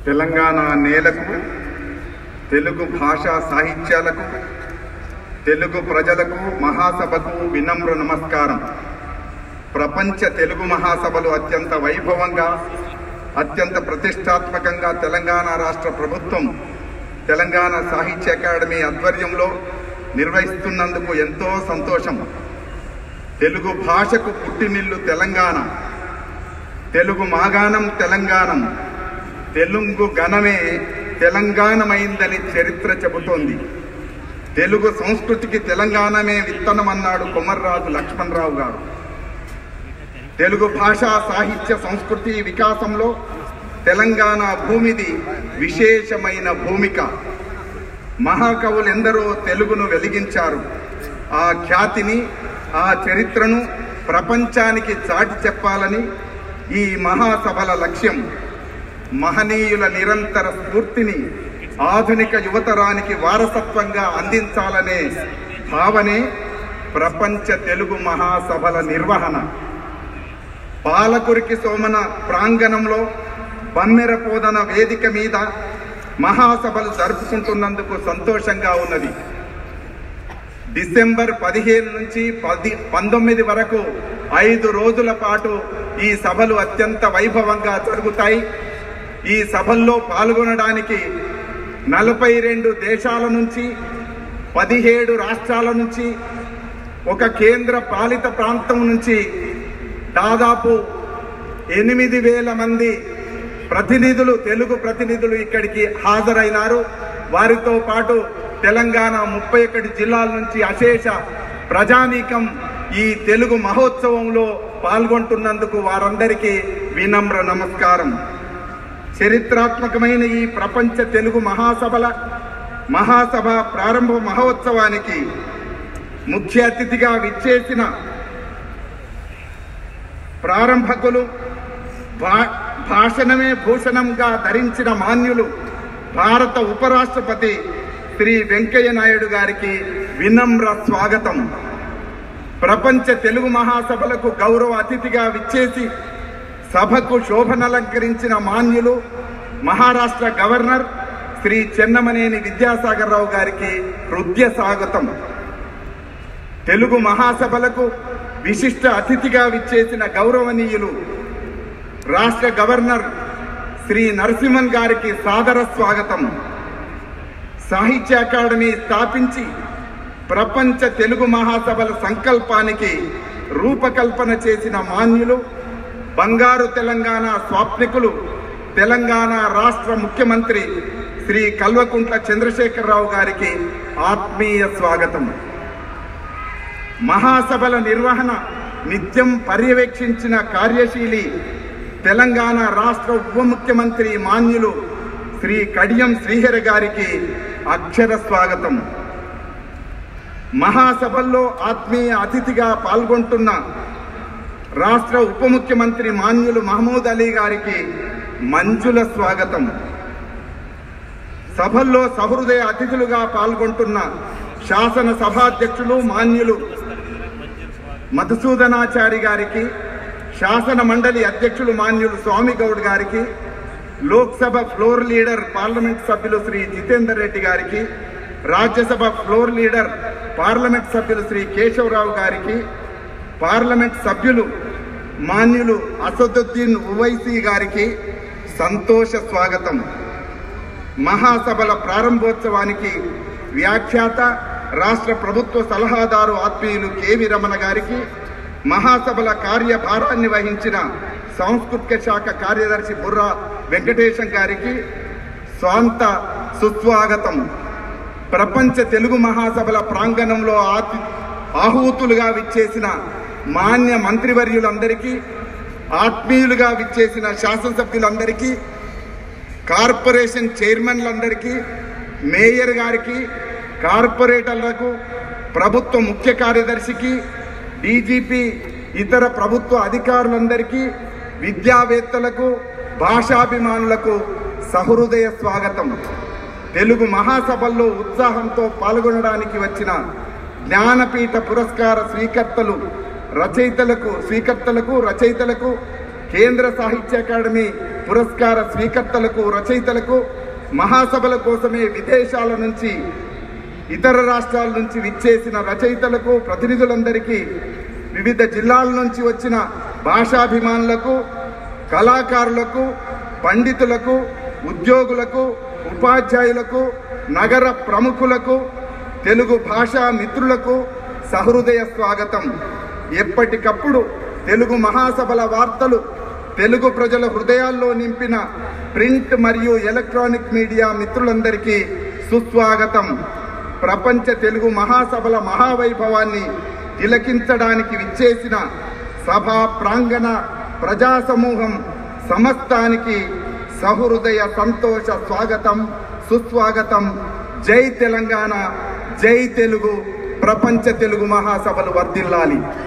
తెలంగాణ నేలకు తెలుగు భాషా సాహిత్యాలకు తెలుగు ప్రజలకు మహాసభకు వినమ్ర నమస్కారం ప్రపంచ తెలుగు మహాసభలు అత్యంత వైభవంగా అత్యంత ప్రతిష్టాత్మకంగా తెలంగాణ రాష్ట్ర ప్రభుత్వం తెలంగాణ సాహిత్య అకాడమీ ఆధ్వర్యంలో నిర్వహిస్తున్నందుకు ఎంతో సంతోషం తెలుగు భాషకు పుట్టినిల్లు తెలంగాణ తెలుగు మాగాణం తెలంగాణం తెలుగు గణమే తెలంగాణమైందని చరిత్ర చెబుతోంది తెలుగు సంస్కృతికి తెలంగాణమే విత్తనం అన్నాడు కొమర్రాజు లక్ష్మణరావు గారు తెలుగు భాషా సాహిత్య సంస్కృతి వికాసంలో తెలంగాణ భూమిది విశేషమైన భూమిక మహాకవులెందరో తెలుగును వెలిగించారు ఆ ఖ్యాతిని ఆ చరిత్రను ప్రపంచానికి చాటి చెప్పాలని ఈ మహాసభల లక్ష్యం మహనీయుల నిరంతర స్ఫూర్తిని ఆధునిక యువతరానికి వారసత్వంగా అందించాలనే భావనే ప్రపంచ తెలుగు మహాసభల నిర్వహణ పాలకురికి సోమన ప్రాంగణంలో బమ్మెర పోదన వేదిక మీద మహాసభలు జరుపుకుంటున్నందుకు సంతోషంగా ఉన్నది డిసెంబర్ పదిహేను నుంచి పది పంతొమ్మిది వరకు ఐదు రోజుల పాటు ఈ సభలు అత్యంత వైభవంగా జరుగుతాయి ఈ సభల్లో పాల్గొనడానికి నలభై రెండు దేశాల నుంచి పదిహేడు రాష్ట్రాల నుంచి ఒక కేంద్ర పాలిత ప్రాంతం నుంచి దాదాపు ఎనిమిది వేల మంది ప్రతినిధులు తెలుగు ప్రతినిధులు ఇక్కడికి హాజరైనారు వారితో పాటు తెలంగాణ ముప్పై ఒకటి జిల్లాల నుంచి అశేష ప్రజానీకం ఈ తెలుగు మహోత్సవంలో పాల్గొంటున్నందుకు వారందరికీ వినమ్ర నమస్కారం చరిత్రాత్మకమైన ఈ ప్రపంచ తెలుగు మహాసభల మహాసభ ప్రారంభ మహోత్సవానికి ముఖ్య అతిథిగా విచ్చేసిన ప్రారంభకులు భా- భాషణమే భూషణంగా ధరించిన మాన్యులు భారత ఉపరాష్ట్రపతి శ్రీ వెంకయ్య నాయుడు గారికి వినమ్ర స్వాగతం ప్రపంచ తెలుగు మహాసభలకు గౌరవ అతిథిగా విచ్చేసి సభకు శోభనలంకరించిన మాన్యులు మహారాష్ట్ర గవర్నర్ శ్రీ చెన్నమనేని విద్యాసాగర్ రావు గారికి హృదయ స్వాగతం తెలుగు మహాసభలకు విశిష్ట అతిథిగా విచ్చేసిన గౌరవనీయులు రాష్ట్ర గవర్నర్ శ్రీ నరసింహన్ గారికి సాదర స్వాగతం సాహిత్య అకాడమీ స్థాపించి ప్రపంచ తెలుగు మహాసభల సంకల్పానికి రూపకల్పన చేసిన మాన్యులు బంగారు తెలంగాణ స్వాప్నికులు తెలంగాణ రాష్ట్ర ముఖ్యమంత్రి శ్రీ కల్వకుంట్ల చంద్రశేఖరరావు గారికి ఆత్మీయ స్వాగతం మహాసభల నిర్వహణ నిత్యం పర్యవేక్షించిన కార్యశీలి తెలంగాణ రాష్ట్ర ఉప ముఖ్యమంత్రి మాన్యులు శ్రీ కడియం శ్రీహరి గారికి అక్షర స్వాగతం మహాసభల్లో ఆత్మీయ అతిథిగా పాల్గొంటున్న రాష్ట్ర ఉప ముఖ్యమంత్రి మాన్యులు మహమూద్ అలీ గారికి మంజుల స్వాగతం సభల్లో సహృదయ అతిథులుగా పాల్గొంటున్న శాసన సభాధ్యక్షులు మాన్యులు మధుసూదనాచారి గారికి శాసన మండలి అధ్యక్షులు మాన్యులు స్వామి గౌడ్ గారికి లోక్సభ ఫ్లోర్ లీడర్ పార్లమెంట్ సభ్యులు శ్రీ జితేందర్ రెడ్డి గారికి రాజ్యసభ ఫ్లోర్ లీడర్ పార్లమెంట్ సభ్యులు శ్రీ కేశవరావు గారికి పార్లమెంట్ సభ్యులు మాన్యులు అసదుద్దీన్ ఉవైసీ గారికి సంతోష స్వాగతం మహాసభల ప్రారంభోత్సవానికి వ్యాఖ్యాత రాష్ట్ర ప్రభుత్వ సలహాదారు ఆత్మీయులు కెవి రమణ గారికి మహాసభల కార్యభారాన్ని వహించిన సాంస్కృతిక శాఖ కార్యదర్శి బుర్రా వెంకటేశం గారికి స్వాంత సుస్వాగతం ప్రపంచ తెలుగు మహాసభల ప్రాంగణంలో ఆతి ఆహూతులుగా విచ్చేసిన మాన్య మంత్రివర్యులందరికీ ఆత్మీయులుగా విచ్చేసిన శాసనసభ్యులందరికీ కార్పొరేషన్ చైర్మన్లందరికీ మేయర్ గారికి కార్పొరేటర్లకు ప్రభుత్వ ముఖ్య కార్యదర్శికి డీజీపీ ఇతర ప్రభుత్వ అధికారులందరికీ విద్యావేత్తలకు భాషాభిమానులకు సహృదయ స్వాగతం తెలుగు మహాసభల్లో ఉత్సాహంతో పాల్గొనడానికి వచ్చిన జ్ఞానపీఠ పురస్కార స్వీకర్తలు రచయితలకు స్వీకర్తలకు రచయితలకు కేంద్ర సాహిత్య అకాడమీ పురస్కార స్వీకర్తలకు రచయితలకు మహాసభల కోసమే విదేశాల నుంచి ఇతర రాష్ట్రాల నుంచి విచ్చేసిన రచయితలకు ప్రతినిధులందరికీ వివిధ జిల్లాల నుంచి వచ్చిన భాషాభిమానులకు కళాకారులకు పండితులకు ఉద్యోగులకు ఉపాధ్యాయులకు నగర ప్రముఖులకు తెలుగు భాషా మిత్రులకు సహృదయ స్వాగతం ఎప్పటికప్పుడు తెలుగు మహాసభల వార్తలు తెలుగు ప్రజల హృదయాల్లో నింపిన ప్రింట్ మరియు ఎలక్ట్రానిక్ మీడియా మిత్రులందరికీ సుస్వాగతం ప్రపంచ తెలుగు మహాసభల మహావైభవాన్ని తిలకించడానికి విచ్చేసిన సభా ప్రాంగణ ప్రజా సమూహం సమస్తానికి సహృదయ సంతోష స్వాగతం సుస్వాగతం జై తెలంగాణ జై తెలుగు ప్రపంచ తెలుగు మహాసభలు వర్ధిల్లాలి